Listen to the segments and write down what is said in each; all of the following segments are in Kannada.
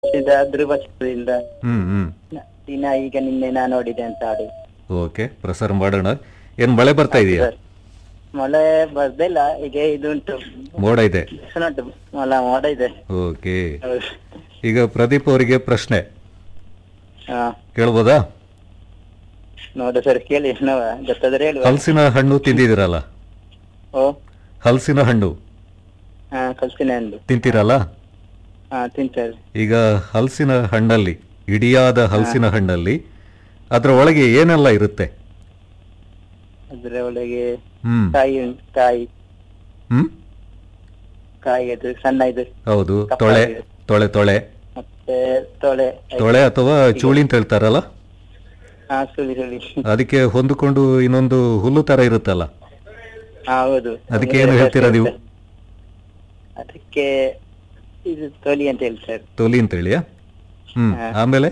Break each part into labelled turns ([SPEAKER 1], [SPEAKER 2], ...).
[SPEAKER 1] ಚಿತ್ರದ ಧ್ರುವ ಚಿತ್ರದಿಂದ
[SPEAKER 2] ಹ್ಮ್ ಹ್ಮ್
[SPEAKER 1] ನ- ದಿನ ಈಗ ನಿನ್ನೆ ನಾ ನೋಡಿದೆ ಅಂತ ಹಾಡು
[SPEAKER 2] ಓಕೆ ಪ್ರಸಾರ ಮಾಡೋಣ ಏನ್ ಮಳೆ ಬರ್ತಾ ಇದೆಯಾ
[SPEAKER 1] ಸರ್. ಮಳೆ ಬರ್ದಿಲ್ಲ ಈಗ ಇದು ಉಂಟು
[SPEAKER 2] ಮೋಡ ಇದೆ
[SPEAKER 1] ಬಿಸಿಲು ಉಂಟು ಮಳೆ ಮೋಡ ಇದೆ
[SPEAKER 2] ಓಕೆ
[SPEAKER 1] ಹೌದು.
[SPEAKER 2] ಈಗ ಪ್ರದೀಪ್ ಅವರಿಗೆ ಪ್ರಶ್ನೆ
[SPEAKER 1] ಹಾ
[SPEAKER 2] ಕೇಳ್ಬೋದಾ
[SPEAKER 1] ನೋಡು ಸರ್ ಕೇಳಿ ನೋವ ಗೊತ್ತಾದ್ರೆ ಹೇಳುವ
[SPEAKER 2] ಹಲಸಿನ ಹಣ್ಣು ತಿಂದಿದ್ದೀರಲ್ಲ
[SPEAKER 1] ಓ
[SPEAKER 2] ಹಲಸಿನ ಹಣ್ಣು
[SPEAKER 1] ಹಾ ಕಲ್ಸಿನ ಅಂದು
[SPEAKER 2] ತಿಂತೀರಲ್ಲ
[SPEAKER 1] ಹಾ ತಿಂತಾರೆ
[SPEAKER 2] ಈಗ ಹಲಸಿನ ಹಣ್ಣಲ್ಲಿ ಇಡಿಯಾದ ಹಲಸಿನ ಹಣ್ಣಲ್ಲಿ ಅದರ ಒಳಗೆ ಏನೆಲ್ಲ ಇರುತ್ತೆ
[SPEAKER 1] ಅದ್ರ ಒಳಗೆ
[SPEAKER 2] ಹ್ಮ್
[SPEAKER 1] ಕಾಯಿ ಉಂಟು ಕಾಯಿ
[SPEAKER 2] ಹ್ಮ್
[SPEAKER 1] ಕಾಯಿ ಅದು ಸಣ್ಣ ಇದು
[SPEAKER 2] ಹೌದು
[SPEAKER 1] ಕಪ್ಪ
[SPEAKER 2] ತೊಳೆ
[SPEAKER 1] ಆಗಿದೆ.
[SPEAKER 2] ತೊಳೆ ತೊಳೆ
[SPEAKER 1] ಮತ್ತೆ ತೊಳೆ
[SPEAKER 2] ತೊಳೆ ಅಥವಾ ಚೂಳಿ ಅಂತ ಹೇಳ್ತಾರಲ್ಲ
[SPEAKER 1] ಹಾ ಸುಳಿ ಸುಳಿ
[SPEAKER 2] ಅದಕ್ಕೆ ಹೊಂದಿಕೊಂಡು ಇನ್ನೊಂದು ಹುಲ್ಲು ತರ ಇರುತ್ತಲ್ಲ
[SPEAKER 1] ಹಾ ಹೌದು
[SPEAKER 2] ಅದಕ್ಕೆ ಏನು ಹೇಳ್ತೀರಾ ನೀವು
[SPEAKER 1] ಅದಕ್ಕೆ ಇದು ತೊಲಿ ಅಂತ ಹೇಳ್ತಾರೆ
[SPEAKER 2] ತೊಲಿ ಅಂತ ಹೇಳಿಯಾ ಹ್ಮ್
[SPEAKER 1] ಹಾ.
[SPEAKER 2] ಆಮೇಲೆ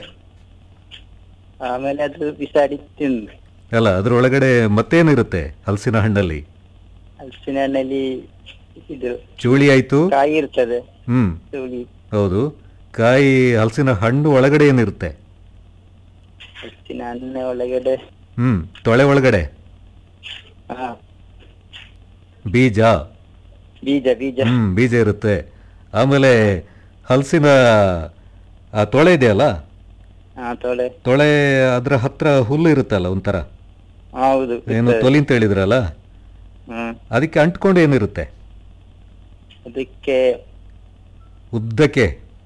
[SPEAKER 1] ಆಮೇಲೆ ಅದು ಬಿಸಾಡಿ ತಿಂದು
[SPEAKER 2] ಅಲ್ಲ ಅದ್ರೊಳಗಡೆ ಮತ್ತೇನಿರುತ್ತೆ ಹಲಸಿನ ಹಣ್ಣಲ್ಲಿ
[SPEAKER 1] ಹಲಸಿನ ಹಣ್ಣಲ್ಲಿ ಇದು
[SPEAKER 2] ಚೂಳಿ ಆಯ್ತು
[SPEAKER 1] ಕಾಯಿ ಇರ್ತದೆ
[SPEAKER 2] ಹ್ಮ್
[SPEAKER 1] ಸುಳಿ
[SPEAKER 2] ಹೌದು ಕಾಯಿ ಹಲಸಿನ ಹಣ್ಣು ಒಳಗಡೆ ಏನಿರುತ್ತೆ
[SPEAKER 1] ಹಲಸಿನ ಹಣ್ಣ ಒಳಗಡೆ
[SPEAKER 2] ಹ್ಮ್ ತೊಳೆ ಒಳಗಡೆ
[SPEAKER 1] ಹಾ
[SPEAKER 2] ಬೀಜ
[SPEAKER 1] ಬೀಜ ಬೀಜ
[SPEAKER 2] ಹ್ಮ್ ಬೀಜ ಇರುತ್ತೆ ಆಮೇಲೆ ಹಲಸಿನ ಆ ತೊಳೆ ಇದೆಯಲ್ಲ
[SPEAKER 1] ಹಾ ತೊಳೆ
[SPEAKER 2] ತೊಳೆ ಅದ್ರ ಹತ್ರ ಹುಲ್ಲು ಇರುತ್ತಲ್ಲ ಒಂಥರ
[SPEAKER 1] ಹಾ, ಹೌದು
[SPEAKER 2] ಏನು
[SPEAKER 1] ಇರ್ತದೆ.
[SPEAKER 2] ತೊಲಿ ಅಂತ ಹೇಳಿದ್ರಲ್ಲ
[SPEAKER 1] ಹ್ಮ್
[SPEAKER 2] ಅದಕ್ಕೆ ಅಂಟ್ಕೊಂಡು ಏನಿರುತ್ತೆ
[SPEAKER 1] ಅದಕ್ಕೆ
[SPEAKER 2] ಉದ್ದಕ್ಕೆ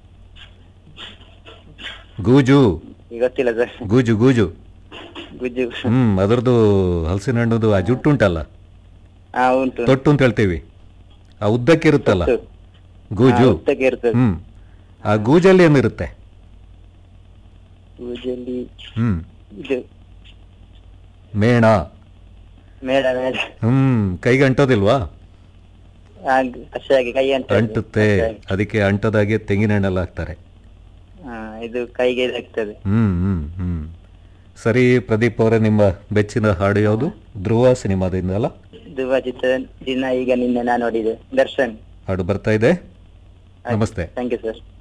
[SPEAKER 2] ಗೂಜು
[SPEAKER 1] ಈಗ ಗೊತ್ತಿಲ್ಲ ಸರ್
[SPEAKER 2] ಗೂಜು ಗೂಜು
[SPEAKER 1] ಗುಜ್ಜು
[SPEAKER 2] ಹ್ಮ್ ಅದರದ್ದು ಹಲಸಿನ ಹಣ್ಣದು ಆ ಜುಟ್ಟು ಉಂಟಲ್ಲ
[SPEAKER 1] ಹಾ ಉಂಟು
[SPEAKER 2] ತೊಟ್ಟು ಅಂತ ಹೇಳ್ತೀವಿ ಆ ಉದ್ದಕ್ಕೆ ಇರುತ್ತಲ್ಲ
[SPEAKER 1] ಉಂಟು.
[SPEAKER 2] ಗೂಜು
[SPEAKER 1] ಹಾ, ಉದ್ದಕ್ಕೆ ಇರ್ತದೆ
[SPEAKER 2] ಹ್ಮ್ ಆ ಗೂಜಲ್ಲಿ ಏನಿರುತ್ತೆ
[SPEAKER 1] ಗುಜ್ಜಲ್ಲಿ
[SPEAKER 2] ಹ್ಮ್
[SPEAKER 1] ಇದು
[SPEAKER 2] ಮೇಣ
[SPEAKER 1] ಮೇಡ ಮೇಡ
[SPEAKER 2] ಹ್ಮ್ ಕೈಗೆ ಅಂಟೋದಿಲ್ವಾ
[SPEAKER 1] ಹಾಗೆ ಹಸಿಯಾಗಿ ಕೈ ಅಂತ
[SPEAKER 2] ಅಂಟುತ್ತೆ ಅದಕ್ಕೆ ಅಂಟದಾಗೆ ತೆಂಗಿನ ಹಣ್ಣೆಲ್ಲ ಹಾಕ್ತಾರೆ
[SPEAKER 1] ಹಾ ಇದು ಕೈಗೆ ಇದಾಗ್ತದೆ
[SPEAKER 2] ಹ್ಮ್ ಹ್ಮ್ ಹ್ಮ್ ಸರಿ ಪ್ರದೀಪ್ ಅವರೇ ನಿಮ್ಮ ಬೆಚ್ಚಿನ ಹಾಡು ಯಾವುದು ಧ್ರುವ ಸಿನಿಮಾದಿಂದ ಅಲ್ಲ
[SPEAKER 1] ಧ್ರುವ ಚಿತ್ರ ದಿನ ಈಗ ನಿನ್ನೆ ನಾ ನೋಡಿದೆ ದರ್ಶನ್
[SPEAKER 2] ಹಾಡು ಬರ್ತಾ ಇದೆ ನಮಸ್ತೆ
[SPEAKER 1] ಥ್ಯಾಂಕ್ ಯು ಸರ್